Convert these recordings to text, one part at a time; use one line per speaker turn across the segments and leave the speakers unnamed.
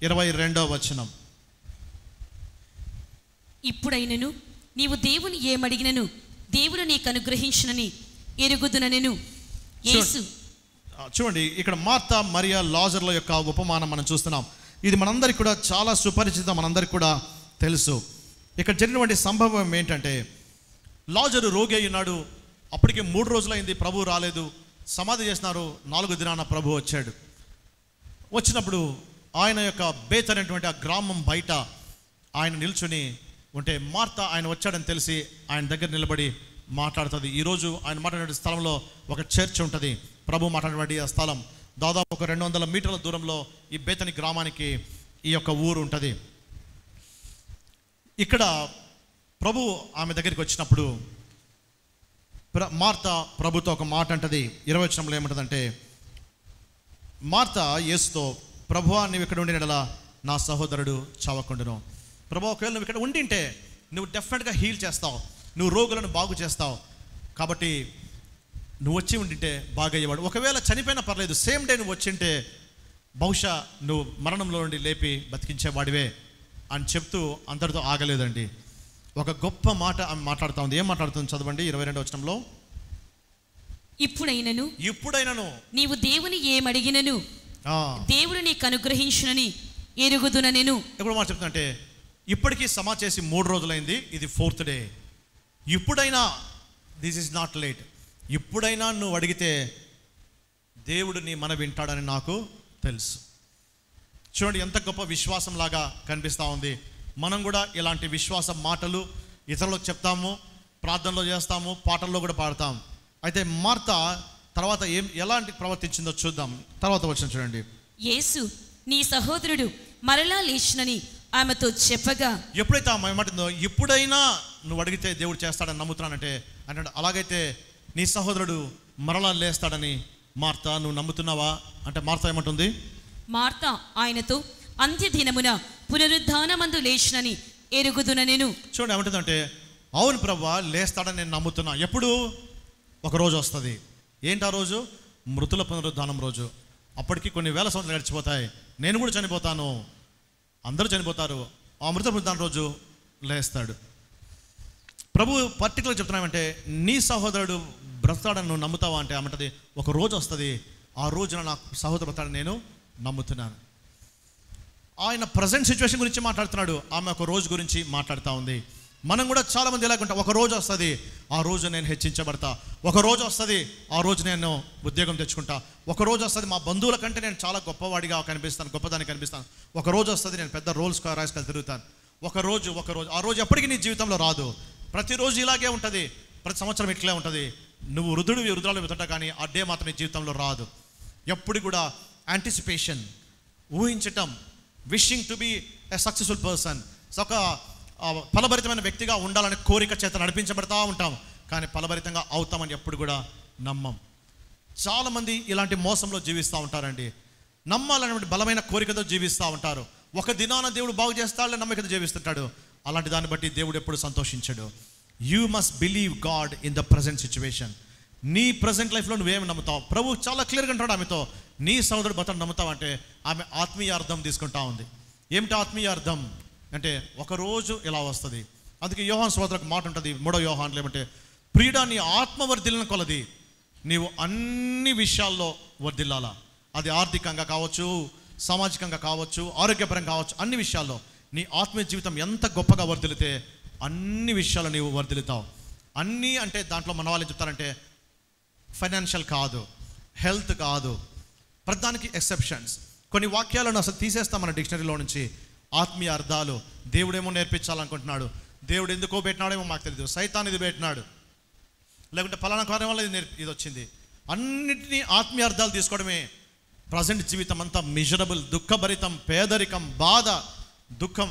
ఇరవై రెండో వచనం
ఇప్పుడైనను నీవు దేవుని ఏమడిగినను దేవుడు నీకు అనుగ్రహించునని ఎరుగుదుననెను యేసు
ఆ, చూడండి ఇక్కడ మార్త మరియా లాజర్ల యొక్క ఉపమానం మనం చూస్తున్నాం ఇది మనందరికి కూడా చాలా సుపరిచితం మనందరికి కూడా తెలుసు ఇక్కడ జరిగినటువంటి సంభవం ఏంటంటే లాజరు రోగి అయి ఉన్నాడు అప్పటికి మూడు రోజులైంది ప్రభు రాలేదు సమాధి చేసినారు నాలుగు దినాన ప్రభు వచ్చాడు వచ్చినప్పుడు ఆయన యొక్క బేత్ అనేటువంటి ఆ గ్రామం బయట ఆయన నిల్చుని ఉంటే మార్త ఆయన వచ్చాడని తెలిసి ఆయన దగ్గర నిలబడి మాట్లాడుతుంది ఈరోజు ఆయన మాట్లాడే స్థలంలో ఒక చర్చ్ ఉంటుంది ప్రభు మాట్లాడినటువంటి ఆ స్థలం దాదాపు ఒక రెండు వందల మీటర్ల దూరంలో ఈ బేతని గ్రామానికి ఈ యొక్క ఊరు ఉంటుంది ఇక్కడ ప్రభు ఆమె దగ్గరికి వచ్చినప్పుడు ప్ర మార్త ప్రభుతో ఒక మాట అంటది ఇరవై వచనంలో ఏమంటదంటే మార్త యేసుతో ప్రభువా నువ్వు ఇక్కడ ఉండినలా నా సహోదరుడు చావకుండును ప్రభు ఒకవేళ నువ్వు ఇక్కడ ఉండింటే నువ్వు డెఫినెట్గా హీల్ చేస్తావు నువ్వు రోగులను బాగు చేస్తావు కాబట్టి నువ్వు వచ్చి ఉండింటే బాగా అయ్యేవాడు ఒకవేళ చనిపోయినా పర్లేదు సేమ్ డే నువ్వు వచ్చింటే బహుశా నువ్వు మరణంలో నుండి లేపి బతికించేవాడివే అని చెప్తూ అందరితో ఆగలేదండి ఒక గొప్ప మాట ఆమె మాట్లాడుతూ ఉంది ఏం మాట్లాడుతుంది చదవండి ఇరవై రెండో వచనంలో
ఇప్పుడైనను
ఇప్పుడైనను
నీవు దేవుని ఏమడిగినను
ఆ,
దేవుడు నీకు అనుగ్రహించునని ఎరుగుదుననెను
ఇప్పుడు మాట చెప్తుందంటే ఇప్పటికీ సమా చేసి మూడు రోజులైంది ఇది ఫోర్త్ డే ఇప్పుడైనా దిస్ ఇస్ నాట్ లేట్ ఇప్పుడైనా నువ్వు అడిగితే దేవుడు నీ మన వింటాడని నాకు తెలుసు చూడండి ఎంత గొప్ప విశ్వాసం లాగా కనిపిస్తూ ఉంది మనం కూడా ఇలాంటి విశ్వాస మాటలు ఇతరులకు చెప్తాము ప్రార్థనలో చేస్తాము పాటల్లో కూడా పాడతాం అయితే మార్త తర్వాత ఏం ఎలాంటి ప్రవర్తించిందో చూద్దాం తర్వాత వచ్చిన చూడండి
యేసు నీ సహోదరుడు మరలా లేచినని ఆమెతో చెప్పగా
ఎప్పుడైతే ఆ ఏమంటుందో ఇప్పుడైనా నువ్వు అడిగితే దేవుడు చేస్తాడని నమ్ముతున్నానంటే అంటే అలాగైతే నీ సహోదరుడు మరలా లేస్తాడని మార్త నువ్వు నమ్ముతున్నావా అంటే మార్త ఏమంటుంది
మార్త ఆయనతో అంత్యదినమున పునరుద్ధానమందు లేచినని ఎరుగుదుననెను
చూడండి ఏమంటుందంటే అవును ప్రభా లేస్తాడని నేను నమ్ముతున్నా ఎప్పుడు ఒక రోజు వస్తుంది ఏంటి ఆ రోజు మృతుల పునరుద్ధానం రోజు అప్పటికి కొన్ని వేల సంవత్సరాలు గడిచిపోతాయి నేను కూడా చనిపోతాను అందరూ చనిపోతారు ఆ మృత పునరుద్ధానం రోజు లేస్తాడు ప్రభు పర్టికులర్ చెప్తున్నామంటే నీ సహోదరుడు బ్రతాడని నువ్వు నమ్ముతావా అంటే ఏమంటది ఒక రోజు వస్తుంది ఆ రోజున నా సహోదరు బ్రతాడని నేను నమ్ముతున్నాను ఆయన ప్రజెంట్ సిచ్యువేషన్ గురించి మాట్లాడుతున్నాడు ఆమె ఒక రోజు గురించి మాట్లాడుతూ ఉంది మనం కూడా చాలా మంది ఎలాగుంటాం ఒక రోజు వస్తుంది ఆ రోజు నేను హెచ్చించబడతా ఒక రోజు వస్తుంది ఆ రోజు నేను ఉద్యోగం తెచ్చుకుంటా ఒక రోజు వస్తుంది మా బంధువుల కంటే నేను చాలా గొప్పవాడిగా కనిపిస్తాను గొప్పదాన్ని కనిపిస్తాను ఒక రోజు వస్తుంది నేను పెద్ద రోల్స్ రాసుకొని తిరుగుతాను ఒక రోజు ఒక రోజు ఆ రోజు ఎప్పటికీ నీ జీవితంలో రాదు ప్రతిరోజు ఇలాగే ఉంటుంది ప్రతి సంవత్సరం ఇట్లే ఉంటుంది నువ్వు వృద్ధుడు వృద్ధురాలు వెతుట కానీ ఆ డే మాత్రం నీ జీవితంలో రాదు ఎప్పుడు కూడా యాంటిసిపేషన్ ఊహించటం wishing to be a successful person ఒక ఆ, ఫలభరితమైన వ్యక్తిగా ఉండాలనే కోరిక చేత నడిపించబడతా ఉంటాం కానీ ఫలభరితంగా అవుతామని ఎప్పుడు కూడా నమ్మం చాలామంది ఇలాంటి మోసంలో జీవిస్తూ ఉంటారండి నమ్మాలనేటువంటి బలమైన కోరికతో జీవిస్తూ ఉంటారు ఒక దినాన దేవుడు బాగు చేస్తాడని నమ్మకతో జీవిస్తుంటాడు అలాంటి దాన్ని బట్టి దేవుడు ఎప్పుడు సంతోషించడు you must believe God in the present situation నీ ప్రజెంట్ లైఫ్లో నువ్వేమి నమ్ముతావు ప్రభు చాలా క్లియర్గా అంటాడు ఆమెతో నీ సహోదరుడు బతను నమ్ముతావు అంటే ఆమె ఆత్మీయ అర్థం తీసుకుంటా ఉంది ఏమిటి ఆత్మీయ అర్థం అంటే ఒక రోజు ఇలా వస్తుంది అందుకే యోహాన్ సోదరకు మాట ఉంటుంది మూడో యోహాన్లు ఏమంటే ప్రియుడా నీ ఆత్మ వర్ధిల్లిన కొలది నీవు అన్ని విషయాల్లో వర్ధిల్లాలా అది ఆర్థికంగా కావచ్చు సామాజికంగా కావచ్చు ఆరోగ్యపరంగా కావచ్చు అన్ని విషయాల్లో నీ ఆత్మీయ జీవితం ఎంత గొప్పగా వర్ధిల్లితే అన్ని విషయాలు నీవు వర్ధిల్లుతావు అన్నీ అంటే దాంట్లో మన వాళ్ళు ఏం చెప్తారంటే ఫైనాన్షియల్ కాదు హెల్త్ కాదు ప్రధానికి ఎక్సెప్షన్స్ కొన్ని వాక్యాలను అసలు తీసేస్తాం మన డిక్షనరీలో నుంచి ఆత్మీయ అర్థాలు దేవుడేమో నేర్పించాలనుకుంటున్నాడు దేవుడు ఎందుకో పెట్టినాడేమో మాకు తెలియదు సైతాన్ ఇది పెట్టినాడు లేకుంటే ఫలానా కార్యం వల్ల ఇది నేర్పి ఇది వచ్చింది అన్నిటినీ ఆత్మీయ అర్థాలు తీసుకోవడమే ప్రజెంట్ జీవితం అంతా మిజరబుల్ దుఃఖభరితం పేదరికం బాధ దుఃఖం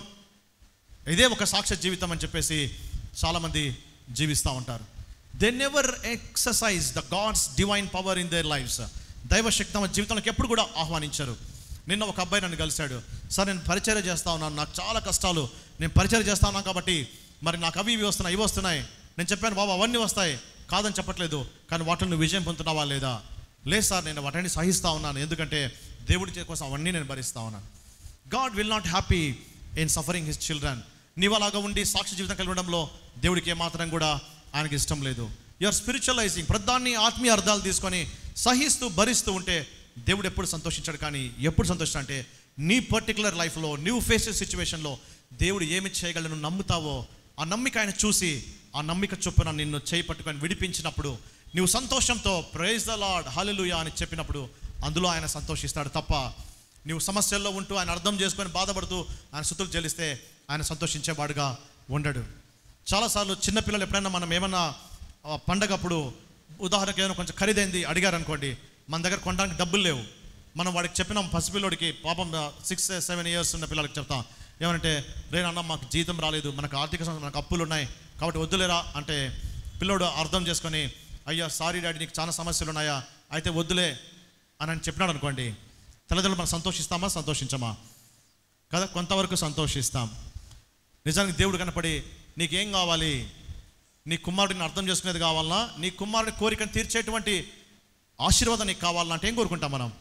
ఇదే ఒక సాక్ష్య జీవితం అని చెప్పేసి చాలామంది జీవిస్తూ ఉంటారు they never exercise the God's divine power in their lives దైవశక్తి తమ జీవితంలోకి ఎప్పుడు కూడా ఆహ్వానించరు నిన్న ఒక అబ్బాయి నన్ను కలిశాడు సార్ నేను పరిచర్య చేస్తా ఉన్నాను నాకు చాలా కష్టాలు నేను పరిచర్య చేస్తా ఉన్నాను కాబట్టి మరి నాకు అవి ఇవి వస్తున్నాయి ఇవి వస్తున్నాయి నేను చెప్పాను బాబు అవన్నీ వస్తాయి కాదని చెప్పట్లేదు కానీ వాటిని నువ్వు విజయం పొందుతున్నావా లేదా లేదు సార్ నేను వాటిని సహిస్తా ఉన్నాను ఎందుకంటే దేవుడి చే- కోసం అవన్నీ నేను భరిస్తా ఉన్నాను God will not happy in suffering his children నీవు అలాగా ఉండి సాక్షి జీవితం కలిగి ఉండడంలో దేవుడికి ఏమాత్రం కూడా ఆయనకి ఇష్టం లేదు యూఆర్ స్పిరిచువలైజింగ్ ప్రధాన్ని ఆత్మీయ అర్థాలు తీసుకొని సహిస్తూ భరిస్తూ ఉంటే దేవుడు ఎప్పుడు సంతోషించాడు కానీ ఎప్పుడు సంతోషిస్తాడు అంటే నీ పర్టికులర్ లైఫ్లో నీవు ఫేస్ సిచ్యువేషన్లో దేవుడు ఏమి చేయగలను నువ్వు నమ్ముతావో ఆ నమ్మిక ఆయన చూసి ఆ నమ్మిక చొప్పున నిన్ను చేయి పట్టుకొని విడిపించినప్పుడు నీవు సంతోషంతో ప్రైజ్ ద లాడ్ హల్లెలూయా అని చెప్పినప్పుడు అందులో ఆయన సంతోషిస్తాడు తప్ప నీవు సమస్యల్లో ఉంటూ ఆయన అర్థం చేసుకొని బాధపడుతూ ఆయన సుతులు చెల్లిస్తే ఆయన సంతోషించేవాడుగా ఉండడు చాలాసార్లు చిన్నపిల్లలు ఎప్పుడైనా మనం ఏమన్నా ఆ, పండగప్పుడు ఉదాహరణకి ఏదైనా కొంచెం ఖరీదైంది అడిగారు అనుకోండి మన దగ్గర కొనడానికి డబ్బులు లేవు మనం వాడికి చెప్పినాం పసిపిల్లోడికి పాపం సిక్స్ సెవెన్ ఇయర్స్ ఉన్న పిల్లలకి చెప్తాం ఏమంటే రేనన్న మాకు జీతం రాలేదు మనకు ఆర్థిక సమస్య మనకు అప్పులు ఉన్నాయి కాబట్టి వద్దులేరా అంటే పిల్లోడు అర్థం చేసుకొని అయ్యా సారీ డాడీ నీకు చాలా సమస్యలు ఉన్నాయా అయితే వద్దులే అని అని చెప్పినాడు అనుకోండి తల్లిదండ్రులు మనం సంతోషిస్తామా సంతోషించమా కదా కొంతవరకు సంతోషిస్తాం నిజానికి దేవుడు కనపడి నీకేం కావాలి నీ కుమారుడిని అర్థం చేసుకునేది కావాలన్నా నీ కుమారుడి కోరికను తీర్చేటువంటి ఆశీర్వాదం నీకు కావాలన్నా అంటే ఏం కోరుకుంటాం మనం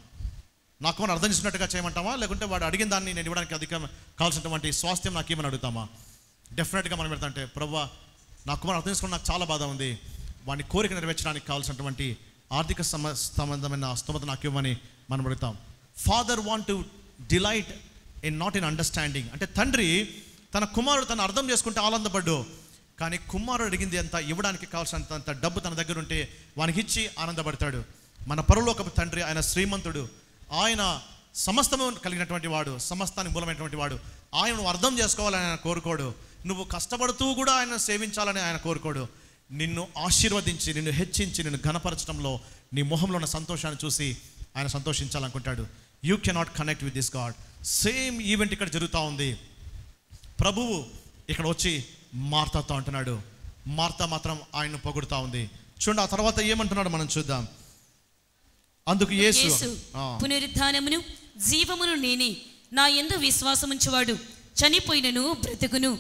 నా కుమారుడు అర్థం చేసుకున్నట్టుగా చేయమంటామా లేకుంటే వాడు అడిగిన దాన్ని నేను ఇవ్వడానికి అధిక కావాల్సినటువంటి స్వాస్థ్యం నాకు ఏమని అడుగుతామా డెఫినెట్గా మనం పెడతాంటే ప్రవ్వా నా కుమారుడు అర్థం చేసుకుని నాకు చాలా బాధ ఉంది వాడిని కోరిక నెరవేర్చడానికి కావాల్సినటువంటి ఆర్థిక సమ సంబంధమైన స్తోమత నాకు ఇవ్వమని మనం అడుగుతాం father want to delight in not in understanding అంటే తండ్రి తన కుమారుడు తను అర్థం చేసుకుంటే ఆనందపడ్డు కానీ కుమారుడు అడిగింది అంత ఇవ్వడానికి కావాల్సినంత అంత డబ్బు తన దగ్గర ఉంటే వానికి ఇచ్చి ఆనందపడతాడు మన పరలోకపు తండ్రి ఆయన శ్రీమంతుడు ఆయన సమస్తము కలిగినటువంటి వాడు సమస్తానికి మూలమైనటువంటి వాడు ఆయన నువ్వు అర్థం చేసుకోవాలని ఆయన కోరుకోడు నువ్వు కష్టపడుతూ కూడా ఆయన సేవించాలని ఆయన కోరుకోడు నిన్ను ఆశీర్వదించి నిన్ను హెచ్చించి నిన్ను ఘనపరచడంలో నీ మొహంలో ఉన్న సంతోషాన్ని చూసి ఆయన సంతోషించాలనుకుంటాడు you cannot connect with this God same event ఇక్కడ జరుగుతూ ఉంది ప్రభువు ఇక్కడ వచ్చి మార్తాతో అంటున్నాడు మార్తా మాత్రం ఆయన్ను పొగుడుతా ఉంది చూడండి ఆ తర్వాత ఏమంటున్నాడు మనం చూద్దాం అందుకు యేసు
యేసు
ఆ,
పునరుద్ధానమును జీవమును నేనే నా ఎందు విశ్వాసముంచువాడు చనిపోయినను బ్రతుకును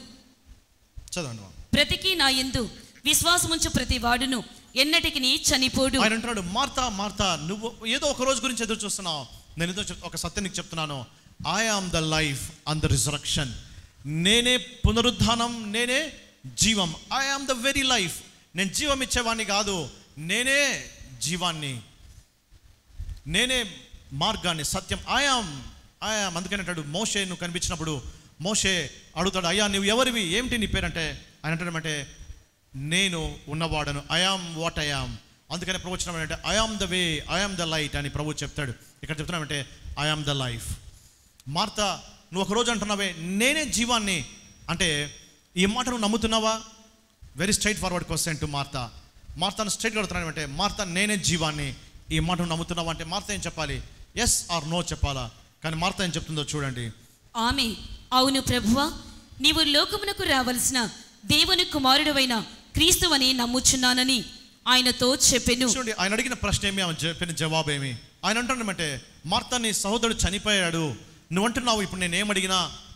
చదవండి మా.
బ్రతికి నా ఎందు విశ్వాసముంచు ప్రతి వాడును ఎన్నటికి చనిపోడు
ఆయన అంటున్నాడు మార్తా మార్తా నువ్వు ఏదో ఒక రోజు గురించి ఎదురు చూస్తున్నావు నేను ఏదో చెప్- ఒక సత్యం నీకు చెప్తున్నాను I am the life and the resurrection నేనే పునరుద్ధానం నేనే జీవం I am the very life నేను జీవం ఇచ్చేవాడిని కాదు నేనే జీవాన్ని నేనే మార్గాన్ని సత్యం ఆయాం ఆయాం అందుకని అంటాడు మోషే నువ్వు కనిపించినప్పుడు మోషే అడుగుతాడు అయ్యా నువ్వు ఎవరివి ఏమిటి నీ పేరంటే ఆయన అంటాడంటే నేను ఉన్నవాడను ఐఆమ్ వాట్ ఐఆమ్ అందుకని ప్రవచనం అంటే I am the way I am the light అని ప్రభు చెప్తాడు ఇక్కడ చెప్తున్నామంటే ఐఆమ్ ద లైఫ్ మార్త నువ్వు ఒక రోజు అంటున్నావే నేనే జీవాన్ని అంటే ఈ మాట నువ్వు నమ్ముతున్నావా very straightforward question to Martha మార్తాను స్ట్రైట్ కడుతున్నాను అంటే మార్త నేనే జీవాన్ని ఈ మాట నువ్వు నమ్ముతున్నావా అంటే మార్త ఏం చెప్పాలి ఎస్ ఆర్ నో చెప్పాలా కానీ మార్త ఏం చెప్తుందో చూడండి
ఆమె అవును ప్రభువా నీవు లోకమునకు రావలసిన దేవుని కుమారుడవైన క్రీస్తువని నమ్ముచున్నానని ఆయనతో చెప్పెను
చూడండి ఆయన అడిగిన ప్రశ్న ఏమి ఆమె చెప్పిన జవాబు ఏమి ఆయన అంటున్నామంటే మార్త నీ సహోదరుడు చనిపోయాడు నువ్వు అంటున్నావు ఇప్పుడు నేను ఏం అడిగినా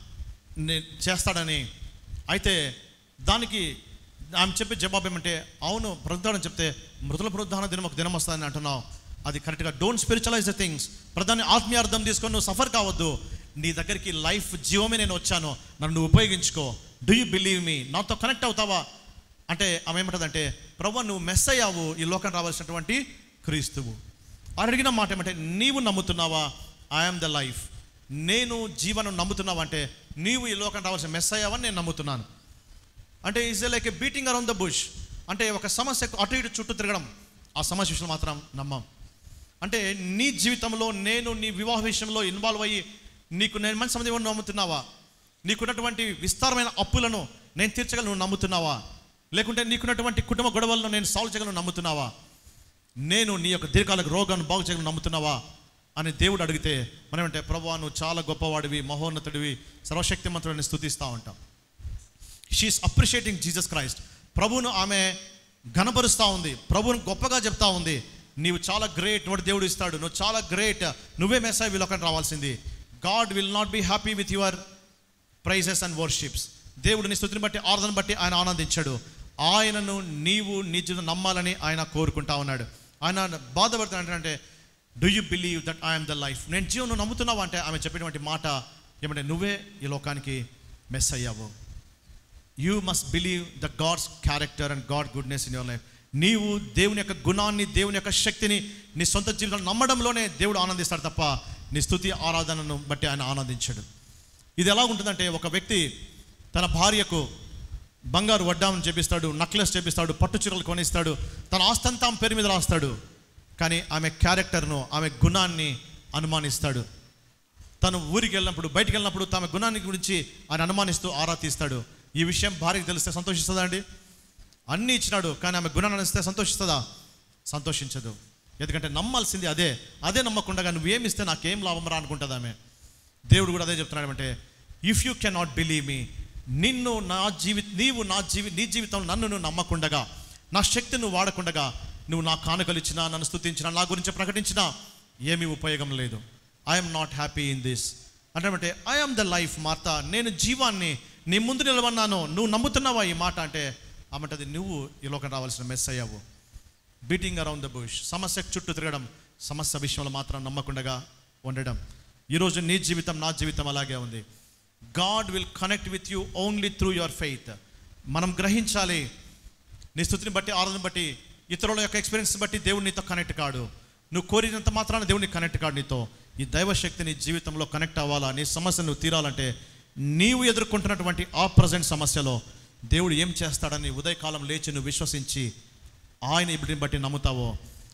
నే- చేస్తాడని అయితే దానికి ఆమె చెప్పే జవాబు ఏమంటే అవును పునరుద్ధానం చెప్తే మృతుల పునరుద్ధాన దినం ఒక దినం వస్తుందని అంటున్నావు అది కరెక్ట్గా డోంట్ స్పిరిచువలైజ్ ద థింగ్స్ ప్రధాని ఆత్మీయ అర్థం తీసుకొని నువ్వు సఫర్ కావద్దు నీ దగ్గరికి లైఫ్ జీవమే నేను వచ్చాను నన్ను నువ్వు ఉపయోగించుకో డూ యూ బిలీవ్ మీ నాతో కనెక్ట్ అవుతావా అంటే ఆమె ఏమంటుందంటే ప్రభు నువ్వు మెస్ అయ్యావు ఈ లోకం రావాల్సినటువంటి క్రీస్తువు ఆయన అడిగిన మాట ఏమంటే నీవు నమ్ముతున్నావా ఐఎమ్ ద లైఫ్ నేను జీవనం నమ్ముతున్నావా అంటే నీవు ఈ లోకం రావాల్సిన మెస్ అయ్యావని నేను నమ్ముతున్నాను అంటే is like a beating around the bush అంటే ఒక సమస్యకు అటు ఇటు చుట్టూ తిరగడం ఆ సమస్య విషయంలో మాత్రం నమ్మం అంటే నీ జీవితంలో నేను నీ వివాహ విషయంలో ఇన్వాల్వ్ అయ్యి నీకు నేను మంచి సంబంధం ఇవ్వను నమ్ముతున్నావా నీకున్నటువంటి విస్తారమైన అప్పులను నేను తీర్చగలను నువ్వు నమ్ముతున్నావా లేకుంటే నీకున్నటువంటి కుటుంబ గొడవలను నేను సాల్వ్ చేయగలను నమ్ముతున్నావా నేను నీ యొక్క దీర్ఘకాలిక రోగాన్ని బాగు చేయగలను నమ్ముతున్నావా అని దేవుడు అడిగితే మనం అంటే ప్రభు నువ్వు చాలా గొప్పవాడివి మహోన్నతుడివి సర్వశక్తిమంతుడిని స్థుతిస్తూ ఉంటాం షీఈస్ అప్రిషియేటింగ్ జీసస్ క్రైస్ట్ ప్రభువును ఆమె ఘనపరుస్తూ ఉంది ప్రభువును గొప్పగా చెప్తా ఉంది నీవు చాలా గ్రేట్ నోటి దేవుడు ఇస్తాడు నువ్వు చాలా గ్రేట్ నువ్వే మెస్సాయి వీళ్ళొకటి రావాల్సింది God will not be happy with your praises and worships దేవుడు నీ స్థుతిని బట్టి ఆరాధన బట్టి ఆయన ఆనందించాడు ఆయనను నీవు నీ జీవితం నమ్మాలని ఆయన కోరుకుంటా ఉన్నాడు ఆయన బాధపడుతున్నాడు అంటే do you believe that I'm the life నేను జీవనం నమ్ముతున్నావా అంటే ఆమె చెప్పినటువంటి మాట ఏమంటే నువ్వే ఈ లోకానికి మెస్ అయ్యావు you must believe the God's character and God goodness in your life నీవు దేవుని యొక్క గుణాన్ని దేవుని యొక్క శక్తిని నీ సొంత జీవితంలో నమ్మడంలోనే దేవుడు ఆనందిస్తాడు తప్ప నీ స్థుతి ఆరాధనను బట్టి ఆయన ఆనందించాడు ఇది ఎలా ఉంటుందంటే ఒక వ్యక్తి తన భార్యకు బంగారు వడ్డామని చేపిస్తాడు నక్లెస్ చేపిస్తాడు పట్టు చీరలు కొనిస్తాడు తన ఆస్తంతా ఆమె పేరు మీద రాస్తాడు కానీ ఆమె క్యారెక్టర్ను ఆమె గుణాన్ని అనుమానిస్తాడు తను ఊరికి వెళ్ళినప్పుడు బయటికి వెళ్ళినప్పుడు తమ గుణాన్ని గురించి ఆయన అనుమానిస్తూ ఆరా తీస్తాడు ఈ విషయం భార్యకి తెలిస్తే సంతోషిస్తుందా అండి అన్నీ ఇచ్చినాడు కానీ ఆమె గుణాన్ని ఇస్తే సంతోషిస్తుందా సంతోషించదు ఎందుకంటే నమ్మాల్సింది అదే అదే నమ్మకుండా నువ్వేమి ఇస్తే నాకేం లాభం రా అనుకుంటుంది ఆమె దేవుడు కూడా అదే చెప్తున్నాడు అంటే if you can not believe me నిన్ను నా జీవి నీవు నా జీవి నీ జీవితంలో నన్ను నువ్వు నమ్మకుండగా నా శక్తి నువ్వు వాడకుండగా నువ్వు నా కానుకలు ఇచ్చినా నన్ను స్తుతించినా నా గురించి ప్రకటించినా ఏమీ ఉపయోగం లేదు I'm not happy in this అంటే ఐఎమ్ ద లైఫ్ మార్త నేను జీవాన్ని నీ ముందు నిలవన్నాను నువ్వు నమ్ముతున్నావా ఈ మాట అంటే అమంటది నువ్వు ఈ లోకం రావాల్సిన మెస్ అయ్యావు బీటింగ్ అరౌండ్ ద బుష్ సమస్య చుట్టూ తిరగడం సమస్య విషయంలో మాత్రం నమ్మకుండగా ఉండడం ఈరోజు నీ జీవితం నా జీవితం అలాగే ఉంది God will connect with you only through your faith మనం గ్రహించాలి నీ స్థుతిని బట్టి ఆరాధన బట్టి ఇతరుల యొక్క ఎక్స్పీరియన్స్ బట్టి దేవుడు నీతో కనెక్ట్ కాడు నువ్వు కోరినంత మాత్రాన దేవుడిని కనెక్ట్ కాడు నీతో ఈ దైవశక్తి నీ జీవితంలో కనెక్ట్ అవ్వాలా నీ సమస్య నువ్వు తీరాలంటే నీవు ఎదుర్కొంటున్నటువంటి ఆ ప్రజెంట్ సమస్యలో దేవుడు ఏం చేస్తాడని ఉదయకాలం లేచి నువ్వు విశ్వసించి ఆయన ఇప్పటిని బట్టి నమ్ముతావో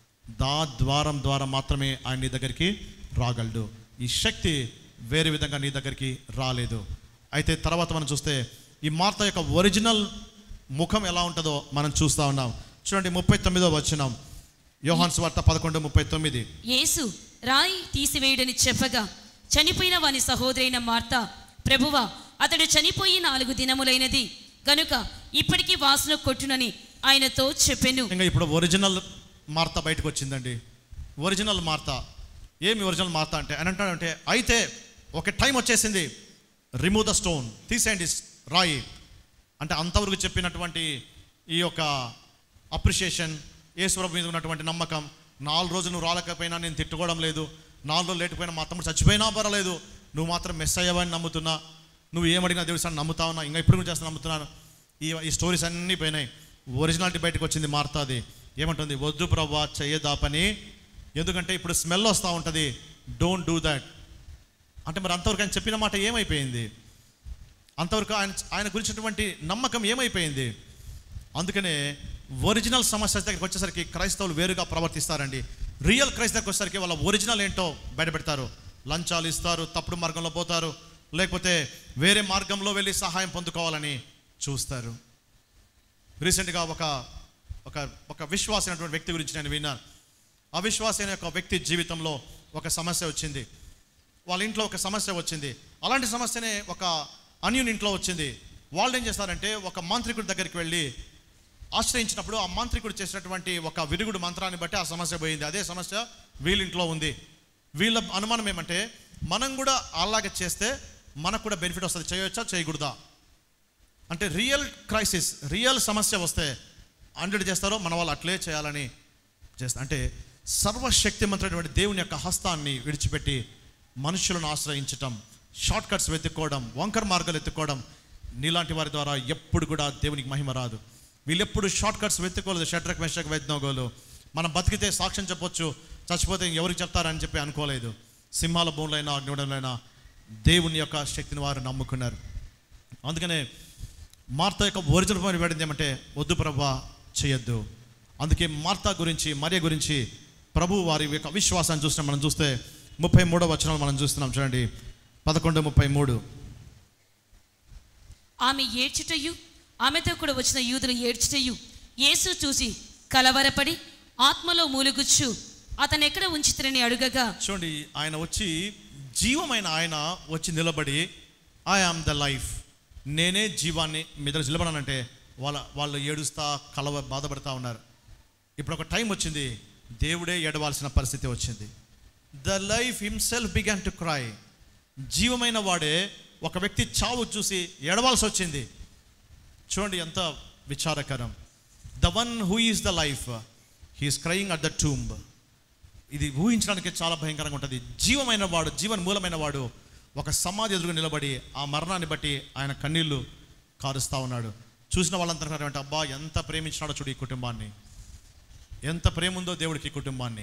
దా ద్వారం ద్వారా మాత్రమే ఆయన నీ దగ్గరికి రాగలడు ఈ శక్తి వేరే విధంగా నీ దగ్గరికి రాలేదు అయితే తర్వాత మనం చూస్తే ఈ మార్త యొక్క ఒరిజినల్ ముఖం ఎలా ఉంటుందో మనం చూస్తూ ఉన్నాం చూడండి ముప్పై తొమ్మిదో వచ్చినాం యోహాన్ స్వార్త పదకొండు ముప్పై తొమ్మిది
యేసు రాయి తీసివేయుడని చెప్పగా చనిపోయిన వాని సహోదరైన మార్త ప్రభువా అతడు చనిపోయి నాలుగు దినములైనది గనుక ఇప్పటికీ వాసన కొట్టునని ఆయనతో చెప్పెను
ఇంకా ఇప్పుడు ఒరిజినల్ మార్త బయటకు వచ్చిందండి ఒరిజినల్ మార్త ఏమి ఒరిజినల్ మార్త అంటే అని అంటాడంటే అయితే ఒక టైం వచ్చేసింది రిమూవ్ ద స్టోన్ తీసేయండి రాయి అంటే అంతవరకు చెప్పినటువంటి ఈ యొక్క అప్రిషియేషన్ ఈశ్వరం మీద ఉన్నటువంటి నమ్మకం నాలుగు రోజులు నువ్వు రాలేకపోయినా నేను తిట్టుకోవడం లేదు నాలుగు రోజులు లేకపోయినా మా తమ్ముడు చచ్చిపోయినా పర్వాలేదు నువ్వు మాత్రం మిస్ అయ్యావని నమ్ముతున్నా నువ్వు ఏమడిగినా దేవుడి సార్ నమ్ముతా ఉన్నా ఇంకా ఇప్పుడు చేస్తా నమ్ముతున్నాను ఈ ఈ స్టోరీస్ అన్నీ పోయినాయి ఒరిజినాలిటీ బయటకు వచ్చింది మార్తాది ఏమంటుంది వద్దు ప్రవ్వా చెయ్యదా పని ఎందుకంటే ఇప్పుడు స్మెల్ వస్తూ ఉంటుంది డోంట్ డూ దాట్ అంటే మరి అంతవరకు ఆయన చెప్పిన మాట ఏమైపోయింది అంతవరకు ఆయన ఆయన గురించినటువంటి నమ్మకం ఏమైపోయింది అందుకనే ఒరిజినల్ సమస్య దగ్గరికి వచ్చేసరికి క్రైస్తవులు వేరుగా ప్రవర్తిస్తారండి రియల్ క్రైస్త దగ్గరికి వచ్చేసరికి వాళ్ళ ఒరిజినల్ ఏంటో బయటపెడతారు లంచాలు ఇస్తారు తప్పుడు మార్గంలో పోతారు లేకపోతే వేరే మార్గంలో వెళ్ళి సహాయం పొందుకోవాలని చూస్తారు రీసెంట్గా ఒక ఒక ఒక విశ్వాసమైనటువంటి వ్యక్తి గురించి నేను విన్నాను అవిశ్వాసైన ఒక వ్యక్తి జీవితంలో ఒక సమస్య వచ్చింది వాళ్ళ ఇంట్లో ఒక సమస్య వచ్చింది అలాంటి సమస్యనే ఒక అన్యున్ ఇంట్లో వచ్చింది వాళ్ళు ఏం చేస్తారంటే ఒక మాంత్రికుడి దగ్గరికి వెళ్ళి ఆశ్రయించినప్పుడు ఆ మాంత్రికుడు చేసినటువంటి ఒక విరుగుడు మంత్రాన్ని బట్టి ఆ సమస్య పోయింది అదే సమస్య వీళ్ళ ఇంట్లో ఉంది వీళ్ళ అనుమానం ఏమంటే మనం కూడా అలాగే చేస్తే మనకు కూడా బెనిఫిట్ వస్తుంది చేయవచ్చా చేయకూడదా అంటే రియల్ క్రైసిస్ రియల్ సమస్య వస్తే హండ్రెడ్ చేస్తారో మన వాళ్ళు అట్లే చేయాలని చేస్తారు అంటే సర్వశక్తిమంతుడైనటువంటి దేవుని యొక్క హస్తాన్ని విడిచిపెట్టి మనుషులను ఆశ్రయించటం షార్ట్ కట్స్ వెతుక్కోవడం వంకర్ మార్గాలు ఎత్తుకోవడం నీలాంటి వారి ద్వారా ఎప్పుడు కూడా దేవునికి మహిమ రాదు వీళ్ళెప్పుడు షార్ట్ కట్స్ వెతుక్కోలేదు షట్రక్ మెషక్ వైద్యనోగోలు మనం బతికితే సాక్ష్యం చెప్పొచ్చు చచ్చిపోతే ఎవరికి చెప్తారని చెప్పి అనుకోలేదు సింహాల భూములైనా అగ్నివుడలైనా దేవుని యొక్క శక్తిని వారు నమ్ముకున్నారు అందుకనే మార్త యొక్క ఒరిజినల్ పని పడింది ఏమంటే వద్దు ప్రభా చేయొద్దు అందుకే మార్తా గురించి మరియ గురించి ప్రభు వారి యొక్క విశ్వాసాన్ని చూసిన మనం చూస్తే ముప్పై మూడో వచనం మనం చూస్తున్నాం చూడండి పదకొండు ముప్పై మూడు
ఆమె ఏడ్చుటయు ఆమెతో కూడా వచ్చిన యూదులు ఏడ్చుటయు యేసు చూసి కలవరపడి ఆత్మలో మూలుగుచ్చు అతను ఎక్కడ ఉంచితరని అడుగగా
చూడండి ఆయన వచ్చి జీవమైన ఆయన వచ్చి నిలబడి ఐ ఆమ్ ద లైఫ్ నేనే జీవాన్ని మీద నిలబడానంటే వాళ్ళ వాళ్ళు ఏడుస్తా కలవ బాధపడతా ఉన్నారు ఇప్పుడు ఒక టైం వచ్చింది దేవుడే ఏడవాల్సిన పరిస్థితి వచ్చింది the life himself began to cry జీవమైన వాడే ఒక వ్యక్తి చావు చూసి ఏడవాల్సి వచ్చింది చూడండి ఎంత విచారకరం the one who is the life he is crying at the tomb ఇది ఊహించడానికి చాలా భయంకరంగా ఉంటుంది జీవమైన వాడు జీవన్ మూలమైన వాడు ఒక సమాధి ఎదురుగా నిలబడి ఆ మరణాన్ని బట్టి ఆయన కన్నీళ్లు కారుస్తూ ఉన్నాడు చూసిన వాళ్ళంతా అంటే అబ్బా ఎంత ప్రేమించినాడో చూడు ఈ కుటుంబాన్ని ఎంత ప్రేమ ఉందో దేవుడికి ఈ కుటుంబాన్ని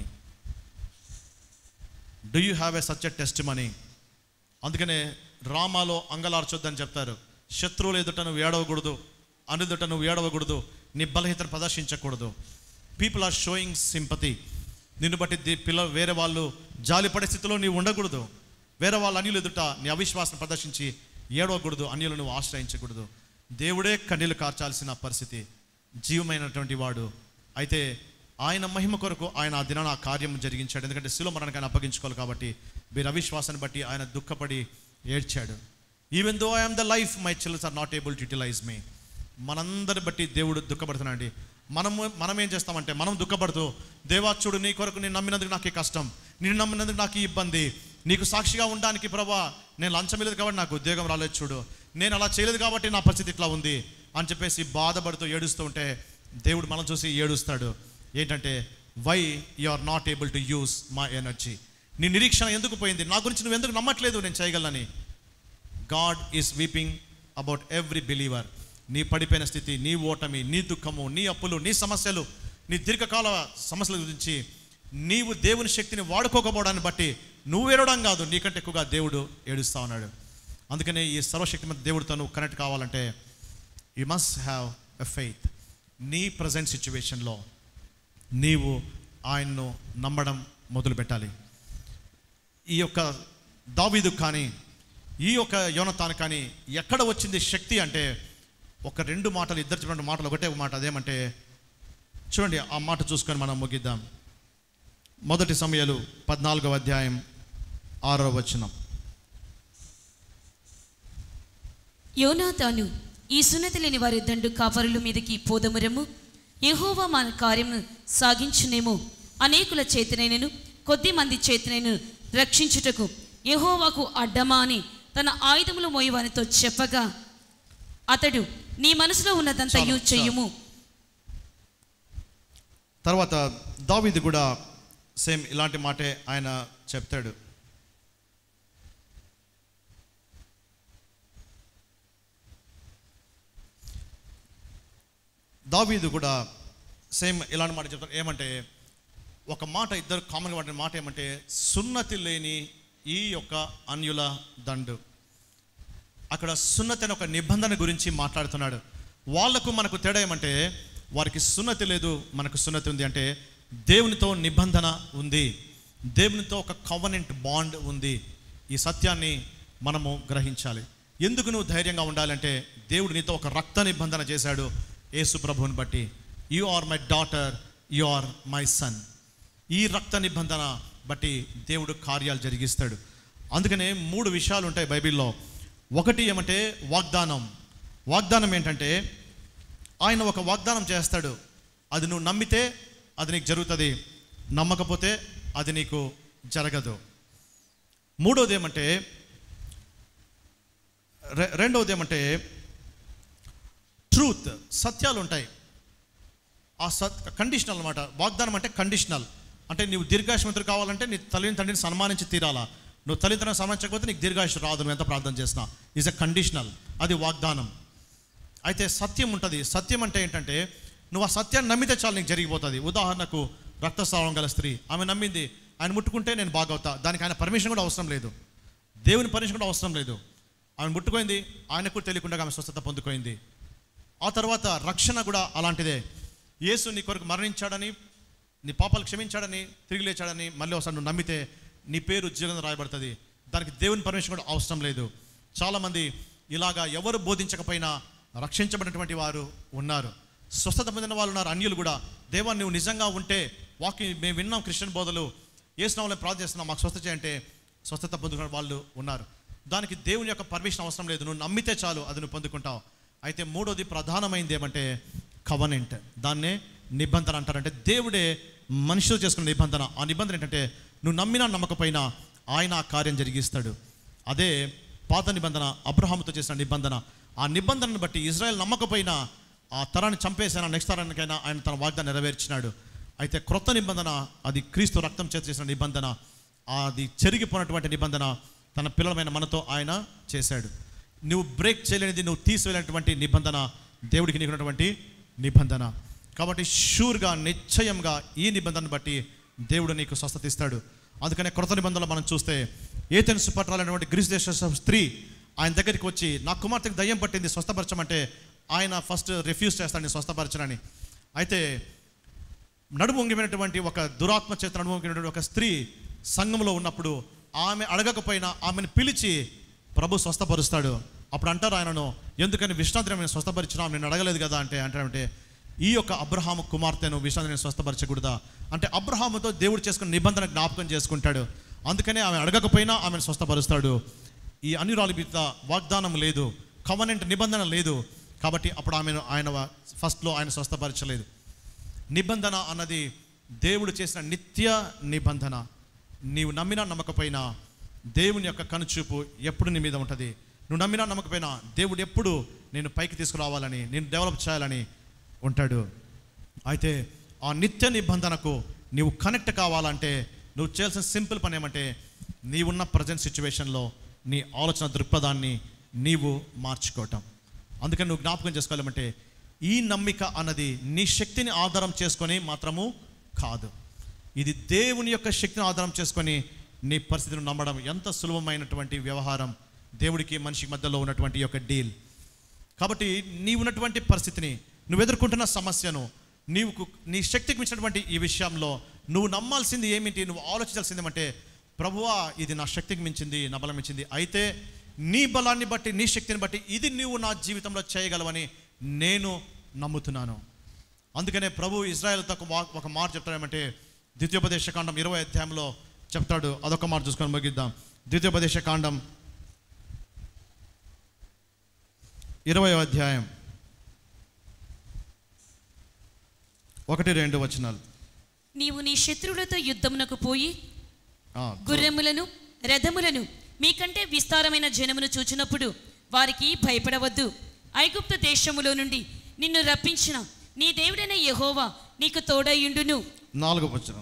do you have a such a testimony అందుకనే డ్రామాలో అంగలార్చొద్దని చెప్తారు శత్రువులు ఎదుట నువ్వు ఏడవకూడదు అనుదుట నువ్వు ఏడవకూడదు నీ బలహీతను ప్రదర్శించకూడదు పీపుల్ ఆర్ షోయింగ్ సింపతి నిన్ను బట్టి ది- పిల్ల వేరే వాళ్ళు జాలిపడే స్థితిలో నీవు ఉండకూడదు వేరే వాళ్ళ అన్యులు ఎదుట నీ అవిశ్వాసం ప్రదర్శించి ఏడవకూడదు అన్యులు నువ్వు ఆశ్రయించకూడదు దేవుడే కన్నీళ్లు కార్చాల్సిన పరిస్థితి జీవమైనటువంటి వాడు అయితే ఆయన మహిమ కొరకు ఆయన ఆ దినాన ఆ కార్యం జరిగించాడు ఎందుకంటే శిలో మరణానికి ఆయన అప్పగించుకోవాలి కాబట్టి వీరి అవిశ్వాసాన్ని బట్టి ఆయన దుఃఖపడి ఏడ్చాడు even though I'm the life my childrens are not able to utilise me మనందరి బట్టి దేవుడు దుఃఖపడుతున్నాడండి మనము మనం ఏం చేస్తామంటే మనం దుఃఖపడుతూ దేవా చూడు నీ కొరకు నేను నమ్మినందుకు నాకు ఈ కష్టం నేను నమ్మినందుకు నాకు ఈ ఇబ్బంది నీకు సాక్షిగా ఉండడానికి ప్రభా నేను లంచం లేదు కాబట్టి నాకు ఉద్యోగం రాలేదు చూడు నేను అలా చేయలేదు కాబట్టి నా పరిస్థితి ఇట్లా ఉంది అని చెప్పేసి బాధపడుతూ ఏడుస్తూ ఉంటే దేవుడు మనం చూసి ఏడుస్తాడు ఏంటంటే why you are not able to use my energy నీ నిరీక్షణ ఎందుకు పోయింది నా గురించి నువ్వు ఎందుకు నమ్మట్లేదు నేను చేయగలనని God is weeping about every believer నీ పడిపోయిన స్థితి నీ ఓటమి నీ దుఃఖము నీ అప్పులు నీ సమస్యలు నీ దీర్ఘకాల సమస్యల గురించి నీవు దేవుని శక్తిని వాడుకోకపోవడాన్ని బట్టి నువ్వు ఏడవడం కాదు నీకంటే ఎక్కువగా దేవుడు ఏడుస్తా ఉన్నాడు అందుకనే ఈ సర్వశక్తి మీద దేవుడితో నువ్వు కనెక్ట్ కావాలంటే you must have a faith నీ ప్రజెంట్ సిచ్యువేషన్లో నీవు ఆయన్ను నమ్మడం మొదలు పెట్టాలి ఈ యొక్క దావీదు కానీ ఈ యొక్క యోనతాను కానీ ఎక్కడ వచ్చింది శక్తి అంటే ఒక రెండు మాటలు ఇద్దరు చెప్పిన మాటలు ఒకటే ఒక మాట అదేమంటే చూడండి ఆ మాట చూసుకొని మనం ముగిద్దాం మొదటి సమయాలు పద్నాలుగవ అధ్యాయం ఆరో వచనం
యోనాతాను ఈ సున్నతి లేని వారి దండు కాపరుల మీదకి పోదమురము యెహోవా మన కార్యమును సాగించునేమో అనేకుల చేతనైనను కొద్ది మంది చేతనైనను రక్షించుటకు యెహోవాకు అడ్డమా అని తన ఆయుధములు మోయవానితో చెప్పగా అతడు నీ మనసులో ఉన్నదంతయు
చాలు, చాలు.
చెయ్యుము
తర్వాత దావీదు కూడా సేమ్ ఇలాంటి మాటే ఆయన చెప్తాడు దావీదు కూడా సేమ్ ఇలాంటి మాట చెప్తాడు ఏమంటే ఒక మాట ఇద్దరు కామన్గా వాడిన మాట ఏమంటే సున్నతి లేని ఈ యొక్క అన్యుల దండు అక్కడ సున్నతి అనే ఒక నిబంధన గురించి మాట్లాడుతున్నాడు వాళ్లకు మనకు తేడా ఏమంటే వారికి సున్నతి లేదు మనకు సున్నతి ఉంది అంటే దేవునితో నిబంధన ఉంది దేవునితో ఒక కవనెంట్ బాండ్ ఉంది ఈ సత్యాన్ని మనము గ్రహించాలి ఎందుకు నువ్వు ధైర్యంగా ఉండాలంటే దేవుడు నీతో ఒక రక్త నిబంధన చేశాడు యేసు ప్రభువుని బట్టి you are my daughter you are my son ఈ రక్త నిబంధన బట్టి దేవుడు కార్యాలు జరిగిస్తాడు అందుకనే మూడు విషయాలు ఉంటాయి బైబిల్లో ఒకటి ఏమంటే వాగ్దానం వాగ్దానం ఏంటంటే ఆయన ఒక వాగ్దానం చేస్తాడు అది నువ్వు నమ్మితే అది నీకు జరుగుతుంది నమ్మకపోతే అది నీకు జరగదు మూడోది ఏమంటే రె- రెండవది ఏమంటే ట్రూత్ సత్యాలు ఉంటాయి ఆ సత్ కండిషనల్ అనమాట వాగ్దానం అంటే కండిషనల్ అంటే నీవు దీర్ఘాయుష్మంతుడు కావాలంటే నీ తల్లిని తండ్రిని సన్మానించి తీరాలా నువ్వు తల్లిదండ్రులను సన్మానించకపోతే నీకు దీర్ఘాయుష్ రాదు నువ్వు ఎంత ప్రార్థన చేసినా ఈజ్ అ కండిషనల్ అది వాగ్దానం అయితే సత్యం ఉంటుంది సత్యం అంటే ఏంటంటే నువ్వు ఆ సత్యాన్ని నమ్మితే చాలు నీకు జరిగిపోతుంది ఉదాహరణకు రక్తస్రావం గల స్త్రీ ఆమె నమ్మింది ఆయన ముట్టుకుంటే నేను బాగవుతా దానికి ఆయన పర్మిషన్ కూడా అవసరం లేదు దేవుని పర్మిషన్ కూడా అవసరం లేదు ఆమె ముట్టుకోయింది ఆయనకు తెలియకుండా ఆమె స్వస్థత పొందుకోయింది ఆ తర్వాత రక్షణ కూడా అలాంటిదే యేసు నీ కొరకు మరణించాడని నీ పాపాలు క్షమించాడని తిరిగి లేచాడని మళ్ళీ ఒకసారి నువ్వు నమ్మితే నీ పేరు జీవనం రాయబడుతుంది దానికి దేవుని పర్మిషన్ కూడా అవసరం లేదు చాలామంది ఇలాగా ఎవరు బోధించకపోయినా రక్షించబడినటువంటి వారు ఉన్నారు స్వస్థత పొందిన వాళ్ళు ఉన్నారు అన్యులు కూడా దేవా నువ్వు నిజంగా ఉంటే వాకింగ్ మేము విన్నాం క్రిస్టియన్ బోధలు ఏ స్నామంలో ప్రార్థన చేస్తున్నాం మాకు స్వస్థత చేయంటే స్వస్థత పొందుకున్న వాళ్ళు ఉన్నారు దానికి దేవుని యొక్క పర్మిషన్ అవసరం లేదు నువ్వు నమ్మితే చాలు అది నువ్వు పొందుకుంటావు అయితే మూడోది ప్రధానమైనది ఏమంటే కవనెంట్ దాన్నే నిబంధన అంటారంటే దేవుడే మనుషులు చేసుకున్న నిబంధన ఆ నిబంధన ఏంటంటే నువ్వు నమ్మినా నమ్మకపోయినా ఆయన ఆ కార్యం జరిగిస్తాడు అదే పాత నిబంధన అబ్రహాముతో చేసిన నిబంధన ఆ నిబంధనను బట్టి ఇజ్రాయెల్ నమ్మకపోయినా ఆ తరాన్ని చంపేసినా నెక్స్ట్ తరానికైనా ఆయన తన వాగ్దానం నెరవేర్చినాడు అయితే క్రొత్త నిబంధన అది క్రీస్తు రక్తం చేత చేసిన నిబంధన అది చెరిగిపోయినటువంటి నిబంధన తన పిల్లలమైన మనతో ఆయన చేశాడు నువ్వు బ్రేక్ చేయలేనిది నువ్వు తీసివేలేనటువంటి నిబంధన దేవుడికి నీకు ఉన్నటువంటి నిబంధన కాబట్టి షూర్గా నిశ్చయంగా ఈ నిబంధనను బట్టి దేవుడు నీకు స్వస్థత ఇస్తాడు అందుకనే కృత నిబంధనలో మనం చూస్తే ఏతెను సుపట్రాలైనటువంటి గ్రీస్ దేశ స్త్రీ ఆయన దగ్గరికి వచ్చి నా కుమార్తెకు దయ్యం పట్టింది స్వస్థపరచమంటే ఆయన ఫస్ట్ రిఫ్యూజ్ చేస్తాడని స్వస్థపరచనని అయితే నడుము వంగినటువంటి ఒక దురాత్మ చేత నడుము వంగినటువంటి ఒక స్త్రీ సంఘంలో ఉన్నప్పుడు ఆమె అడగకపోయినా ఆమెను పిలిచి ప్రభు స్వస్థపరుస్తాడు అప్పుడు అంటారు ఆయనను ఎందుకని విశ్రాంతి నేను స్వస్థపరిచినా నేను అడగలేదు కదా అంటే అంటే ఈ యొక్క అబ్రహాము కుమార్తెను విశ్రాంతి నేను స్వస్థపరచకూడదా అంటే అబ్రహాముతో దేవుడు చేసుకున్న నిబంధన జ్ఞాపకం చేసుకుంటాడు అందుకనే ఆమె అడగకపోయినా ఆమెను స్వస్థపరుస్తాడు ఈ అన్యురాలి మీద వాగ్దానం లేదు కవనెంట్ నిబంధన లేదు కాబట్టి అప్పుడు ఆమెను ఆయన ఫస్ట్లో ఆయన స్వస్థపరచలేదు నిబంధన అన్నది దేవుడు చేసిన నిత్య నిబంధన నీవు నమ్మినా నమ్మకపోయినా దేవుని యొక్క కనుచూపు ఎప్పుడు నీ మీద ఉంటుంది నువ్వు నమ్మినా నమ్మకపోయినా దేవుడు ఎప్పుడు నేను పైకి తీసుకురావాలని నేను డెవలప్ చేయాలని ఉంటాడు అయితే ఆ నిత్య నిబంధనకు నీవు కనెక్ట్ కావాలంటే నువ్వు చేయాల్సిన సింపుల్ పని ఏమంటే నీవున్న ప్రజెంట్ సిచ్యువేషన్లో నీ ఆలోచన దృక్పథాన్ని నీవు మార్చుకోవటం అందుకని నువ్వు జ్ఞాపకం చేసుకోవాలంటే ఈ నమ్మిక అన్నది నీ శక్తిని ఆధారం చేసుకొని మాత్రము కాదు ఇది దేవుని యొక్క శక్తిని ఆధారం చేసుకొని నీ పరిస్థితిని నమ్మడం ఎంత సులభమైనటువంటి వ్యవహారం దేవుడికి మనిషికి మధ్యలో ఉన్నటువంటి ఈ యొక్క డీల్ కాబట్టి నీవు ఉన్నటువంటి పరిస్థితిని నువ్వు ఎదుర్కొంటున్న సమస్యను నీవు కు- నీ శక్తికి మించినటువంటి ఈ విషయంలో నువ్వు నమ్మాల్సింది ఏమిటి నువ్వు ఆలోచించాల్సింది ఏమంటే ప్రభువా ఇది నా శక్తికి మించింది నా బలం మించింది అయితే నీ బలాన్ని బట్టి నీ శక్తిని బట్టి ఇది నువ్వు నా జీవితంలో చేయగలవని నేను నమ్ముతున్నాను అందుకనే ప్రభు ఇజ్రాయెల్తో ఒక వా- ఒక మాట చెప్తాడేమంటే ద్వితీయోపదేశ కాండం ఇరవై అధ్యాయంలో చెప్తాడు అదొక మాట చూసుకొని ముగిద్దాం ద్వితీయోపదేశ కాండం ఇరవై అధ్యాయం ఒకటి రెండు వచనాలు
నీవు నీ శత్రువులతో యుద్ధమునకు పోయి
ఆ,
గుర్రములను రథములను మీకంటే విస్తారమైన జనమును చూచినప్పుడు వారికి భయపడవద్దు ఐగుప్తు దేశములో నుండి నిన్ను రప్పించిన నీ దేవుడైన యెహోవా నీకు తోడయుండును
నాలుగో వచనం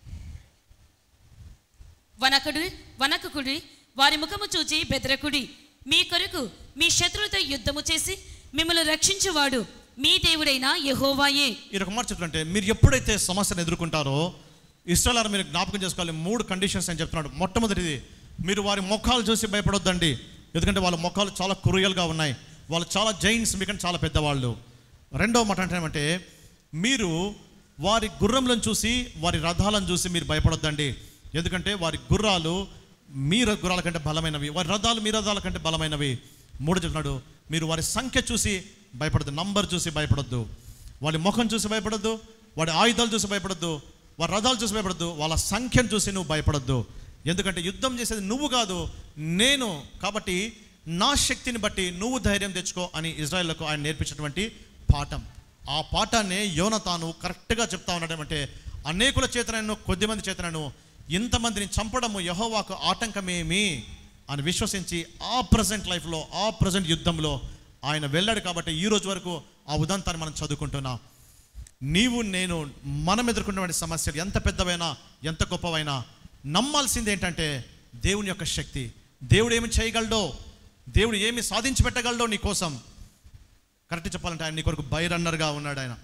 వనకుడు వనకుకుడి వారి ముఖము చూచి బెదరకుడి మీ కొరకు మీ శత్రువులతో యుద్ధము చేసి మిమ్మల్ని రక్షించువాడు మీ దేవుడైన యెహోవాయే
ఈ ఒక మాట చెప్తుంటే మీరు ఎప్పుడైతే సమస్యను ఎదుర్కొంటారో ఇస్రాయల్ మీరు జ్ఞాపకం చేసుకోవాలి మూడు కండిషన్స్ అని చెప్తున్నాడు మొట్టమొదటిది మీరు వారి ముఖాలు చూసి భయపడొద్దండి ఎందుకంటే వాళ్ళ ముఖాలు చాలా క్రూయల్గా ఉన్నాయి వాళ్ళు చాలా జైన్స్ మీకంటే చాలా పెద్దవాళ్ళు రెండవ మాట అంటే ఏమంటే మీరు వారి గుర్రములను చూసి వారి రథాలను చూసి మీరు భయపడొద్దండి ఎందుకంటే వారి గుర్రాలు మీ ర- గుర్రాల కంటే బలమైనవి వారి రథాలు మీ రథాల కంటే బలమైనవి మూడు చెప్తున్నాడు మీరు వారి సంఖ్య చూసి భయపడద్దు నంబర్ చూసి భయపడొద్దు వాడి ముఖం చూసి భయపడొద్దు వాడి ఆయుధాలు చూసి భయపడొద్దు వారి రథాలు చూసి భయపడొద్దు వాళ్ళ సంఖ్యను చూసి నువ్వు భయపడొద్దు ఎందుకంటే యుద్ధం చేసేది నువ్వు కాదు నేను కాబట్టి నా శక్తిని బట్టి నువ్వు ధైర్యం తెచ్చుకో అని ఇజ్రాయెల్కు ఆయన నేర్పించినటువంటి పాఠం ఆ పాఠాన్ని యోనతాను కరెక్ట్గా చెప్తా ఉన్నాడు ఏమంటే అనేకుల చేతనను కొద్దిమంది చేతనను ఇంతమందిని చంపడము యహోవాకు ఆటంకమేమి అని విశ్వసించి ఆ ప్రజెంట్ లైఫ్లో ఆ ప్రజెంట్ యుద్ధంలో ఆయన వెళ్ళాడు కాబట్టి ఈ రోజు వరకు ఆ ఉదంతాన్ని మనం చదువుకుంటున్నాం నీవు నేను మనం ఎదుర్కొన్నటువంటి సమస్యలు ఎంత పెద్దవైనా ఎంత గొప్పవైనా నమ్మాల్సింది ఏంటంటే దేవుని యొక్క శక్తి దేవుడు ఏమి చేయగలడో దేవుడు ఏమి సాధించి పెట్టగలడో నీ కోసం కరెక్ట్ చెప్పాలంటే ఆయన నీ కొరకు బై రన్నర్గా ఉన్నాడు ఆయన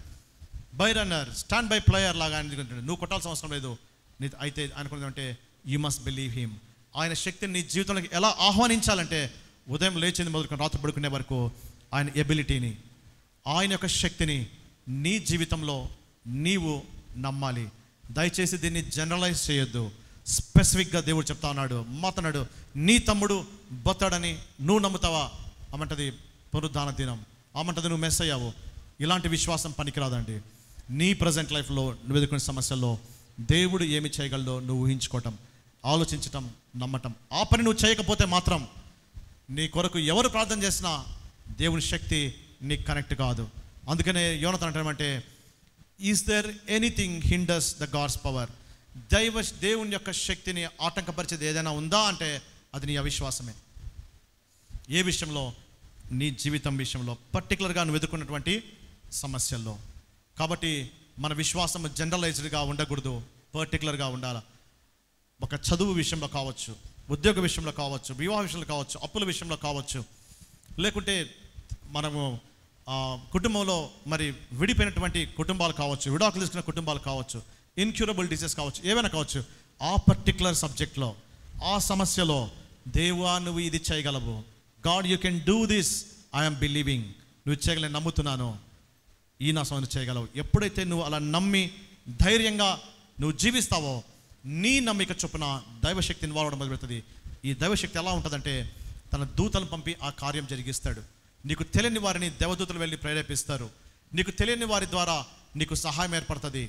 by runner stand by player లాగా ఆయన దిగుంటాడు. నువ్వు కొట్టాల్సిన అవసరం లేదు నీ అయితే అనుకున్నది అంటే యూ మస్ట్ బిలీవ్ హిమ్ ఆయన శక్తిని నీ జీవితంలోకి ఎలా ఆహ్వానించాలంటే ఉదయం లేచింది మొదలుకొని రాత్రి పడుకునే వరకు ఆయన ఎబిలిటీని ఆయన యొక్క శక్తిని నీ జీవితంలో నీవు నమ్మాలి దయచేసి దీన్ని జనరలైజ్ చేయొద్దు స్పెసిఫిక్గా దేవుడు చెప్తా ఉన్నాడు మాతన్నాడు నీ తమ్ముడు బొత్తాడని నువ్వు నమ్ముతావా అమంటది పునరుద్ధాన దినం అమంటది నువ్వు మెస్ అయ్యావు ఇలాంటి విశ్వాసం పనికిరాదండి నీ ప్రజెంట్ లైఫ్లో నువ్వు ఎదుర్కొనే సమస్యల్లో దేవుడు ఏమి చేయగలడో నువ్వు ఊహించుకోవటం ఆలోచించటం నమ్మటం ఆ పని నువ్వు చేయకపోతే మాత్రం నీ కొరకు ఎవరు ప్రార్థన చేసినా దేవుని శక్తి నీకు కనెక్ట్ కాదు అందుకనే యోనతన్ అంటామంటే is there anything hinders the God's power దైవ దేవుని యొక్క శక్తిని ఆటంకపరిచేది ఏదైనా ఉందా అంటే అది నీ అవిశ్వాసమే ఏ విషయంలో నీ జీవితం విషయంలో పర్టికులర్గా నువ్వు ఎదుర్కొన్నటువంటి సమస్యల్లో కాబట్టి మన విశ్వాసం జనరలైజ్డ్గా ఉండకూడదు పర్టికులర్గా ఉండాలి ఒక చదువు విషయంలో కావచ్చు ఉద్యోగ విషయంలో కావచ్చు వివాహ విషయంలో కావచ్చు అప్పుల విషయంలో కావచ్చు లేకుంటే మనము ఆ, కుటుంబంలో మరి విడిపోయినటువంటి కుటుంబాలు కావచ్చు విడాకులు తీసుకున్న కుటుంబాలు కావచ్చు ఇన్క్యూరబుల్ డిసీజ్ కావచ్చు ఏవైనా కావచ్చు ఆ పర్టికులర్ సబ్జెక్ట్లో ఆ సమస్యలో దేవా నువ్వు ఇది చేయగలవు God you can do this I'm believing నువ్వు చేయగలని నమ్ముతున్నాను ఈ నా సమయం చేయగలవు ఎప్పుడైతే నువ్వు అలా నమ్మి ధైర్యంగా నువ్వు జీవిస్తావో నీ నమ్మిక చొప్పున దైవశక్తి ఇన్వాల్వ్ అవడం మొదలుపెడుతుంది ఈ దైవశక్తి ఎలా ఉంటుందంటే తన దూతలను పంపి ఆ కార్యం జరిగిస్తాడు నీకు తెలియని వారిని దేవదూతలు వెళ్ళి ప్రేరేపిస్తారు నీకు తెలియని వారి ద్వారా నీకు సహాయం ఏర్పడుతుంది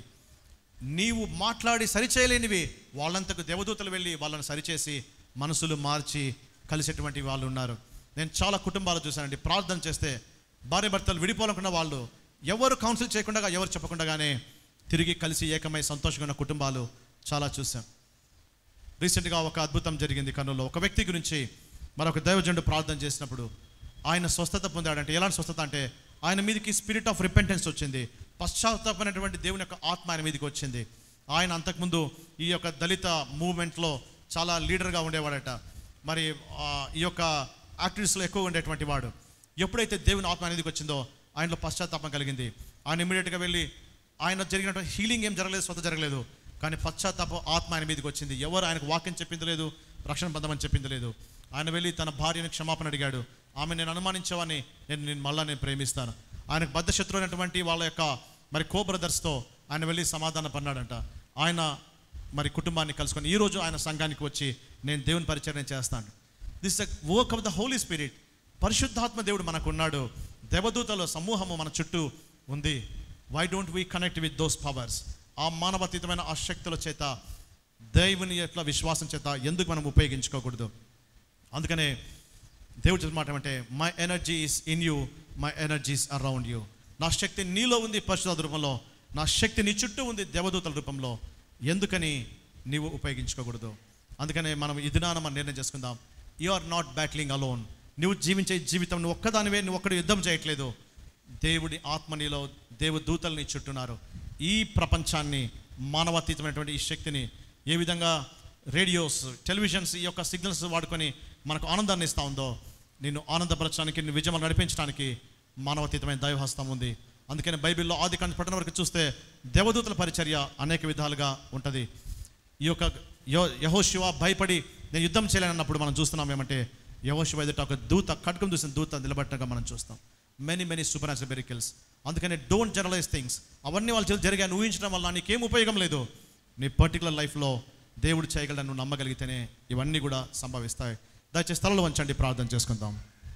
నీవు మాట్లాడి సరిచేయలేనివి వాళ్ళంతకు దేవదూతలు వెళ్ళి వాళ్ళని సరిచేసి మనసులు మార్చి కలిసేటువంటి వాళ్ళు ఉన్నారు నేను చాలా కుటుంబాలు చూశానండి ప్రార్థన చేస్తే భార్య భర్తలు విడిపోవాలనుకున్న వాళ్ళు ఎవరు కౌన్సిల్ చేయకుండా ఎవరు చెప్పకుండానే తిరిగి కలిసి ఏకమై సంతోషంగా ఉన్న కుటుంబాలు చాలా చూశాం రీసెంట్గా ఒక అద్భుతం జరిగింది కర్నూలులో ఒక వ్యక్తి గురించి మరొక దైవజనుడు ప్రార్థన చేసినప్పుడు ఆయన స్వస్థత పొందాడంటే ఎలాంటి స్వస్థత అంటే ఆయన మీదకి స్పిరిట్ ఆఫ్ రిపెంటెన్స్ వచ్చింది పశ్చాత్తాపమైనటువంటి దేవుని యొక్క ఆత్మ ఆయన మీదకి వచ్చింది ఆయన అంతకుముందు ఈ యొక్క దళిత మూవ్మెంట్లో చాలా లీడర్గా ఉండేవాడట మరి ఆ, ఈ యొక్క యాక్టివిటీస్లో ఎక్కువ ఉండేటువంటి వాడు ఎప్పుడైతే దేవుని ఆత్మ అనేది వచ్చిందో ఆయనలో పశ్చాత్తాపం కలిగింది ఆయన ఇమీడియట్గా వెళ్ళి ఆయన జరిగినటువంటి హీలింగ్ ఏం జరగలేదు స్వత జరగలేదు కానీ పశ్చాత్తాప ఆత్మ ఆయన మీదకి వచ్చింది ఎవరు ఆయనకు వాక్యం చెప్పింది లేదు రక్షణ పొందమని చెప్పింది లేదు ఆయన వెళ్ళి తన భార్యను క్షమాపణ అడిగాడు ఆమె నేను అనుమానించేవాని నేను నేను మళ్ళా నేను ప్రేమిస్తాను ఆయనకు బద్ధ శత్రు అయినటువంటి వాళ్ళ యొక్క మరి కో బ్రదర్స్తో ఆయన వెళ్ళి సమాధాన పన్నాడంట ఆయన మరి కుటుంబాన్ని కలుసుకొని ఈరోజు ఆయన సంఘానికి వచ్చి నేను దేవుని పరిచయం చేస్తాను this work of the holy spirit పరిశుద్ధాత్మ దేవుడు మనకు ఉన్నాడు దేవదూతల సమూహము మన చుట్టూ ఉంది why don't we connect with those powers ఆ మానవతీతమైన ఆ శక్తుల చేత దేవుని యొక్క విశ్వాసం చేత ఎందుకు మనం ఉపయోగించుకోకూడదు అందుకనే దేవుడు చెప్పిన మాట ఏమంటే my energy is in you my energies around you నా శక్తి నీలో ఉంది పరిశుద్ధ రూపంలో నా శక్తి నీ చుట్టూ ఉంది దేవదూతల రూపంలో ఎందుకని నీవు ఉపయోగించుకోకూడదు అందుకనే మనం ఈ దినాన మనం నిర్ణయం చేసుకుందాం you are not battling alone నువ్వు జీవించే జీవితం నువ్వు ఒక్కదానివే నువ్వు ఒక్కడు యుద్ధం చేయట్లేదు దేవుడి ఆత్మ నీలో దేవు దూతలు నీ చుట్టూన్నారు ఈ ప్రపంచాన్ని మానవాతీతమైనటువంటి ఈ శక్తిని ఏ విధంగా రేడియోస్ టెలివిజన్స్ ఈ యొక్క సిగ్నల్స్ వాడుకొని మనకు ఆనందాన్ని ఇస్తా ఉందో నిన్ను ఆనందపరచడానికి నిన్ను విజయం నడిపించడానికి మానవతీతమైన దైవహస్తం ఉంది అందుకని బైబిల్లో ఆది కాండ పట్టణం వరకు చూస్తే దేవదూతల పరిచర్య అనేక విధాలుగా ఉంటుంది ఈ యొక్క యో యహోశివ భయపడి నేను యుద్ధం చేయలేనన్నప్పుడు మనం చూస్తున్నాం ఏమంటే యహోశివ ఎదుట ఒక దూత ఖడ్గం చూసిన దూత నిలబట్టగా మనం చూస్తాం many many supernatural miracles అందుకని డోంట్ జనరలైజ్ థింగ్స్ అవన్నీ వాళ్ళ చేతులు జరిగాయని ఊహించడం వల్ల నీకేం ఉపయోగం లేదు నీ పర్టికులర్ లైఫ్లో దేవుడు చేయగలడని నువ్వు నమ్మగలిగితేనే ఇవన్నీ కూడా సంభవిస్తాయి దయచేసి స్థలంలో వంచండి ప్రార్థన చేసుకుందాం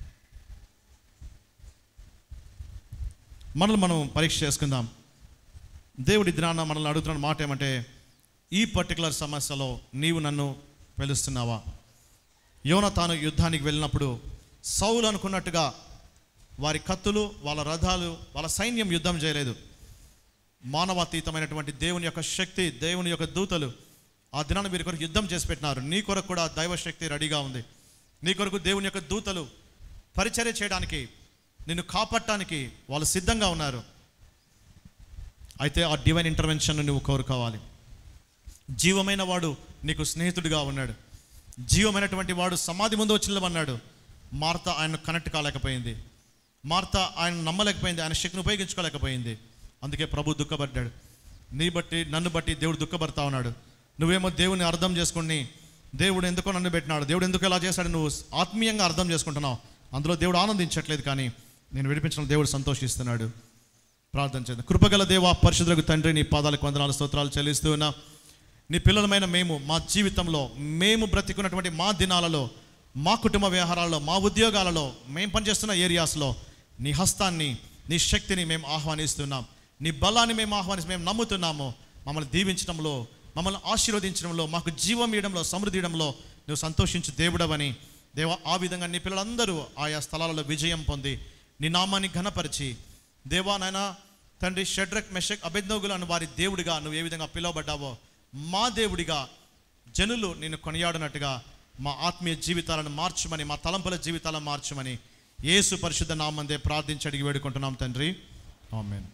మనల్ని మనం పరీక్ష చేసుకుందాం దేవుడి దినాన మనల్ని అడుగుతున్న మాట ఏమంటే ఈ పర్టికులర్ సమస్యలో నీవు నన్ను పిలుస్తున్నావా యోన తాను యుద్ధానికి వెళ్ళినప్పుడు సౌలు అనుకున్నట్టుగా వారి కత్తులు వాళ్ళ రథాలు వాళ్ళ సైన్యం యుద్ధం చేయలేదు మానవాతీతమైనటువంటి దేవుని యొక్క శక్తి దేవుని యొక్క దూతలు ఆ దినాన్ని మీరు కొరకు యుద్ధం చేసి పెట్టినారు నీ కొరకు కూడా దైవశక్తి రెడీగా ఉంది నీ కొరకు దేవుని యొక్క దూతలు పరిచర్య చేయడానికి నిన్ను కాపాడటానికి వాళ్ళు సిద్ధంగా ఉన్నారు అయితే ఆ డివైన్ ఇంటర్వెన్షన్ నువ్వు కోరుకోవాలి జీవమైన వాడు నీకు స్నేహితుడిగా ఉన్నాడు జీవమైనటువంటి వాడు సమాధి ముందు వచ్చి నిలబడినాడు మార్త ఆయన కనెక్ట్ కాలేకపోయింది మార్త ఆయన నమ్మలేకపోయింది ఆయన శక్తిని ఉపయోగించుకోలేకపోయింది అందుకే ప్రభు దుఃఖపడ్డాడు నీ బట్టి నన్ను బట్టి దేవుడు దుఃఖపడతా ఉన్నాడు నువ్వేమో దేవుని అర్థం చేసుకుని దేవుడు ఎందుకో నన్ను పెట్టినాడు దేవుడు ఎందుకు ఇలా చేశాడు నువ్వు ఆత్మీయంగా అర్థం చేసుకుంటున్నావు అందులో దేవుడు ఆనందించట్లేదు కానీ నేను విడిపించిన దేవుడు సంతోషిస్తున్నాడు ప్రార్థన చేద్దాం కృపగల దేవ పరిశుద్ధులకు తండ్రి నీ పాదాలకు వందనాలు స్తోత్రాలు చెల్లిస్తూ ఉన్నా నీ పిల్లలమైన మేము మా జీవితంలో మేము బ్రతికున్నటువంటి మా దినాలలో మా కుటుంబ వ్యవహారాల్లో మా ఉద్యోగాలలో మేము పనిచేస్తున్న ఏరియాస్లో నీ హస్తాన్ని నీ శక్తిని మేము ఆహ్వానిస్తున్నాం నీ బలాన్ని మేము ఆహ్వానిస్తూ మేము నమ్ముతున్నాము మమ్మల్ని దీవించడంలో మమ్మల్ని ఆశీర్వదించడంలో మాకు జీవం ఇవ్వడంలో సమృద్ధి ఇవ్వడంలో నువ్వు సంతోషించు దేవుడవని దేవ ఆ విధంగా నీ పిల్లలందరూ ఆయా స్థలాలలో విజయం పొంది నీ నామాన్ని ఘనపరిచి దేవా నాయన తండ్రి షడ్రక్ మెషక్ అభిజ్ఞగులు అని వారి దేవుడిగా నువ్వు ఏ విధంగా పిలువబడ్డావో మా దేవుడిగా జనులు నిన్ను కొనియాడినట్టుగా మా ఆత్మీయ జీవితాలను మార్చమని మా తలంపుల జీవితాలను మార్చమని యేసు పరిశుద్ధ నామందే ప్రార్థించి అడిగి వేడుకుంటున్నాం తండ్రి ఆమెన్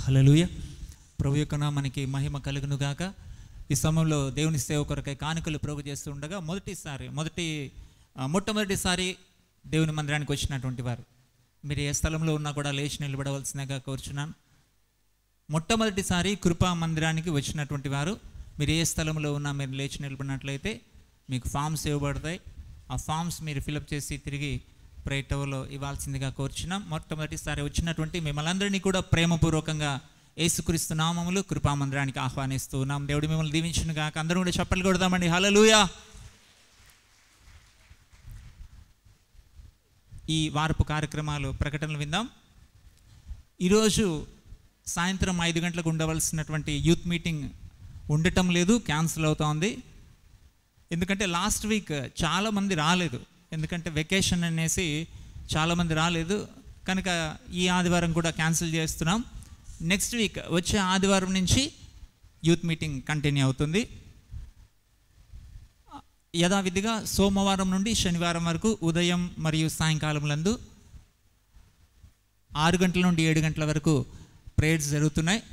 హల్లెలూయ ప్రభు యొక్క నామానికి మహిమ కలుగును గాక ఈ సమయంలో దేవుని సేవ కొరకై కానుకలు ప్రోగు చేస్తూ ఉండగా మొదటిసారి మొదటి ఆ, మొట్టమొదటిసారి దేవుని మందిరానికి వచ్చినటువంటి వారు మీరు ఏ స్థలంలో ఉన్నా కూడా లేచి నిలబడవలసిందిగా కోరుచున్నాను మొట్టమొదటిసారి కృపా మందిరానికి వచ్చినటువంటి వారు మీరు ఏ స్థలంలో ఉన్నా మీరు లేచి నిలబడినట్లయితే మీకు ఫామ్స్ ఇవ్వబడతాయి ఆ ఫామ్స్ మీరు ఫిలప్ చేసి తిరిగి ప్రేయర్ టవర్లో ఇవ్వాల్సిందిగా కోరుచున్నాం మొట్టమొదటిసారి వచ్చినటువంటి మిమ్మల్ని అందరినీ కూడా ప్రేమపూర్వకంగా యేసుక్రీస్తు నామములు కృపా మందిరానికి ఆహ్వానిస్తూ ఉన్నాం దేవుడు మిమ్మల్ని దీవించును గాక అందరూ కూడా చప్పట్లు కొడదామండి హల్లెలూయా ఈ వారపు కార్యక్రమాలు ప్రకటనలు విందాం ఈరోజు సాయంత్రం ఐదు గంటలకు ఉండవలసినటువంటి యూత్ మీటింగ్ ఉండటం లేదు క్యాన్సిల్ అవుతా ఉంది ఎందుకంటే లాస్ట్ వీక్ చాలామంది రాలేదు ఎందుకంటే వెకేషన్ అనేసి చాలామంది రాలేదు కనుక ఈ ఆదివారం కూడా క్యాన్సిల్ చేస్తున్నాం నెక్స్ట్ వీక్ వచ్చే ఆదివారం నుంచి యూత్ మీటింగ్ కంటిన్యూ అవుతుంది యథావిధిగా సోమవారం నుండి శనివారం వరకు ఉదయం మరియు సాయంకాలములందు ఆరు గంటల నుండి ఏడు గంటల వరకు ప్రేయర్స్ జరుగుతున్నాయి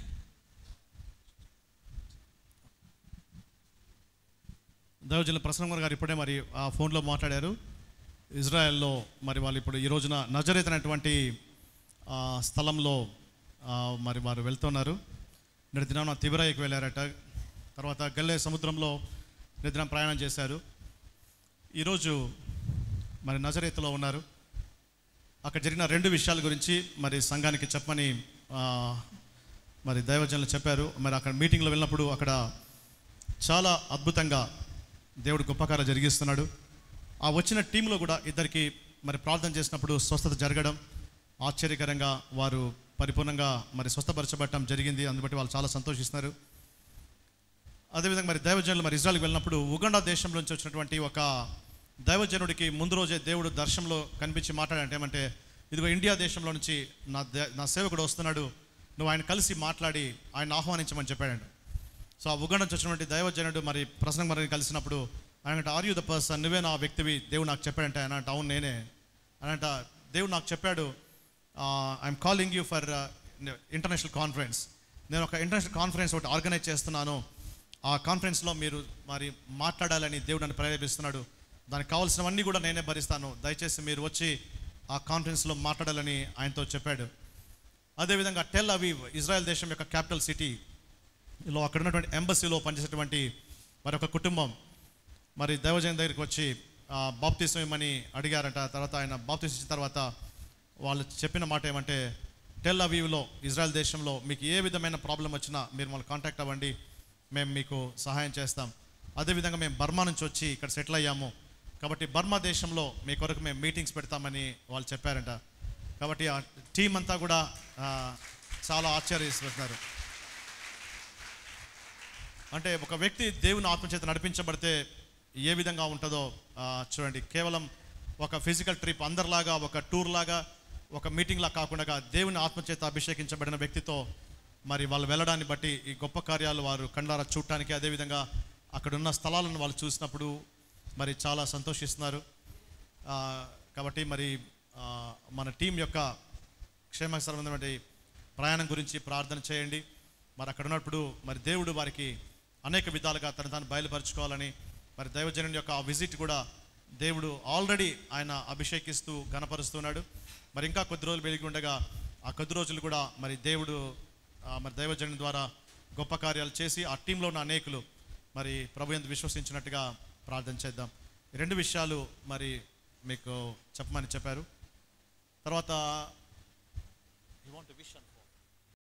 దైవజనుల ప్రసన్న గారు ఇప్పుడే మరి ఆ ఫోన్లో మాట్లాడారు ఇజ్రాయెల్లో మరి వాళ్ళు ఇప్పుడు ఈ రోజున నజరేత్ అనేటువంటి ఆ, స్థలంలో ఆ, మరి వారు వెళ్తున్నారు నేటి దినాన తిబిరాయికి వెళ్ళారట తర్వాత గల్లే సముద్రంలో నేటి దినం ప్రయాణం చేశారు ఈరోజు మరి నజరేత్లో ఉన్నారు అక్కడ జరిగిన రెండు విషయాల గురించి మరి సంఘానికి చెప్పమని ఆ, మరి దైవజనులు చెప్పారు మరి అక్కడ మీటింగ్లో వెళ్ళినప్పుడు అక్కడ చాలా అద్భుతంగా దేవుడు గొప్ప కార్యాలు జరిగిస్తున్నాడు ఆ వచ్చిన టీంలో కూడా ఇద్దరికి మరి ప్రార్థన చేసినప్పుడు స్వస్థత జరగడం ఆశ్చర్యకరంగా వారు పరిపూర్ణంగా మరి స్వస్థపరచబడటం జరిగింది అందుబట్టి వాళ్ళు చాలా సంతోషిస్తున్నారు అదేవిధంగా మరి దైవజనులు మరి ఇజ్రాయల్కి వెళ్ళినప్పుడు ఉగండా దేశంలో నుంచి వచ్చినటువంటి ఒక దైవజనుడికి ముందు రోజే దేవుడు దర్శనంలో కనిపించి మాట్లాడంటే ఏమంటే ఇదిగో ఇండియా దేశంలో నుంచి నా దే- నా సేవకుడు వస్తున్నాడు నువ్వు ఆయన కలిసి మాట్లాడి ఆయన ఆహ్వానించమని చెప్పాడంట సో ఆ ఉగండ నుంచి వచ్చినటువంటి దైవజనుడు మరి ప్రసంగ మరి కలిసినప్పుడు ఆయన ఆర్ యూ ద పర్సన్ నువ్వే నా వ్యక్తివి దేవుడు నాకు చెప్పాడంటే ఆయన అంటే అవును నేనే అని అంట దేవుడు నాకు చెప్పాడు I'm calling you for international conference నేను ఒక ఇంటర్నేషనల్ కాన్ఫరెన్స్ ఒకటి ఆర్గనైజ్ చేస్తున్నాను ఆ కాన్ఫరెన్స్లో మీరు మరి మాట్లాడాలని దేవుడు నన్ను ప్రేరేపిస్తున్నాడు దానికి కావాల్సినవన్నీ కూడా నేనే భరిస్తాను దయచేసి మీరు వచ్చి ఆ కాన్ఫరెన్స్లో మాట్లాడాలని ఆయనతో చెప్పాడు అదేవిధంగా టెల్ అవీవ్ ఇజ్రాయెల్ దేశం యొక్క క్యాపిటల్ సిటీ లో అక్కడ ఉన్నటువంటి ఎంబసీలో పనిచేసేటువంటి మరొక కుటుంబం మరి దైవజన దగ్గరికి వచ్చి బాప్తీసం ఇమ్మని అడిగారంట తర్వాత ఆయన బాప్తీసం ఇచ్చిన తర్వాత వాళ్ళు చెప్పిన మాట ఏమంటే టెల్ అవీవ్లో ఇజ్రాయెల్ దేశంలో మీకు ఏ విధమైన ప్రాబ్లం వచ్చినా మీరు మమ్మల్ని కాంటాక్ట్ అవ్వండి మేము మీకు సహాయం చేస్తాం అదేవిధంగా మేము బర్మా నుంచి వచ్చి ఇక్కడ సెటిల్ అయ్యాము కాబట్టి బర్మా దేశంలో మీ కొరకు మేము మీటింగ్స్ పెడతామని వాళ్ళు చెప్పారంట కాబట్టి ఆ టీం అంతా కూడా ఆ, చాలా ఆశ్చర్యస్తున్నారు అంటే ఒక వ్యక్తి దేవుని ఆత్మచేత నడిపించబడితే ఏ విధంగా ఉంటుందో ఆ, చూడండి కేవలం ఒక ఫిజికల్ ట్రిప్ అందరిలాగా ఒక టూర్ లాగా ఒక మీటింగ్ లా కాకుండా దేవుని ఆత్మచేత అభిషేకించబడిన వ్యక్తితో మరి వాళ్ళు వెళ్ళడాన్ని బట్టి ఈ గొప్ప కార్యాలు వారు కండారా చూడటానికి అదేవిధంగా అక్కడ ఉన్న స్థలాలను వాళ్ళు చూసినప్పుడు మరి చాలా సంతోషిస్తున్నారు ఆ, కాబట్టి మరి ఆ, మన టీం యొక్క క్షేమ సంబంధమైన ప్రయాణం గురించి ప్రార్థన చేయండి మరి అక్కడ ఉన్నప్పుడు మరి దేవుడు వారికి అనేక విధాలుగా తను తాను బయలుపరచుకోవాలని మరి దైవజనుని యొక్క ఆ విజిట్ కూడా దేవుడు ఆల్రెడీ ఆయన అభిషేకిస్తూ గణపరుస్తున్నాడు మరి ఇంకా కొద్ది రోజులు వెలిగి ఉండగా ఆ కొద్ది రోజులు కూడా మరి దేవుడు ఆ, మరి దైవజనుని ద్వారా గొప్ప కార్యాలు చేసి ఆ టీంలో ఉన్న అనేకులు మరి ప్రభు ఎందు విశ్వసించినట్టుగా ప్రార్థన చేద్దాం ఈ రెండు విషయాలు మరి మీకు చెప్పమని చెప్పారు తర్వాత You want to wish and